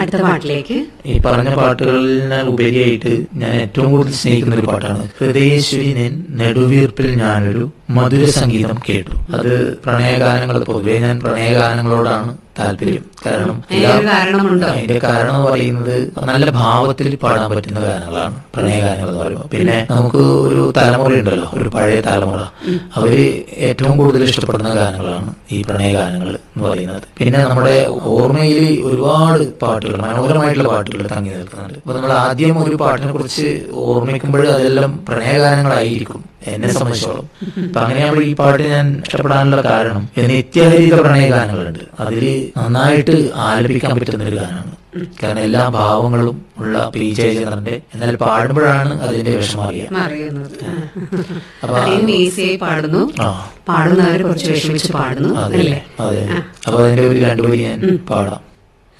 അടുത്ത പാട്ടിലേക്ക് ഈ പറഞ്ഞ പാട്ടുകളിൽ ഉപരിയായിട്ട് ഞാൻ ഏറ്റവും കൂടുതൽ സ്നേഹിക്കുന്ന ഒരു പാട്ടാണ് ഹൃദയേശ്വരി നിൻ നെടുവീർപ്പിൽ ഞാനൊരു മധുര സംഗീതം കേട്ടു അത് പ്രണയഗാനങ്ങൾ പൊതുവെ ഞാൻ പ്രണയഗാനങ്ങളോടാണ് താല്പര്യം കാരണം എല്ലാ- അതിനൊരു കാരണമുണ്ടോ? അതിന്റെ കാരണം എന്ന് പറയുന്നത് നല്ല ഭാവത്തിൽ പാടാൻ പറ്റുന്ന ഗാനങ്ങളാണ് പ്രണയഗാനങ്ങൾ എന്ന് പറയുമ്പോൾ പിന്നെ നമുക്ക് ഒരു തലമുറ ഉണ്ടല്ലോ ഒരു പഴയ തലമുറ അവര് ഏറ്റവും കൂടുതൽ ഇഷ്ടപ്പെടുന്ന ഗാനങ്ങളാണ് ഈ പ്രണയഗാനങ്ങൾ എന്ന് പറയുന്നത് പിന്നെ നമ്മുടെ ഓർമ്മയിൽ ഒരുപാട് പാട്ടുകൾ മനോഹരമായിട്ടുള്ള പാട്ടുകൾ തങ്ങി നിൽക്കുന്നുണ്ട് അപ്പൊ നമ്മൾ ആദ്യം ഒരു പാട്ടിനെ കുറിച്ച് ഓർമ്മിക്കുമ്പോൾ അതെല്ലാം പ്രണയഗാനങ്ങളായിരിക്കും എന്നെ സംബന്ധിച്ചോളം അപ്പൊ അങ്ങനെയാകുമ്പോൾ ഈ പാട്ട് ഞാൻ ഇഷ്ടപ്പെടാനുള്ള കാരണം നിത്യഹരിത പ്രണയഗാനങ്ങളുണ്ട് അതില് നന്നായിട്ട് ആലപിക്കാൻ പറ്റുന്ന ഒരു ഗാനമാണ് കാരണം എല്ലാ ഭാവങ്ങളും ഉള്ള പി ജയചന്ദ്രന്റെ എന്നാൽ പാടുമ്പോഴാണ് അതിന്റെ വിഷമം അറിയാം അറിയുന്നത് അപ്പൊ അതിനും ഈസിയായി പാടുന്നു ആ പാടുന്നവർ കുറച്ച് വിഷമിച്ച് പാടുന്നു അതെ അല്ലേ അതെ അപ്പൊ അതിന്റെ ഒരു രണ്ടുപേര് ഞാൻ പാടാം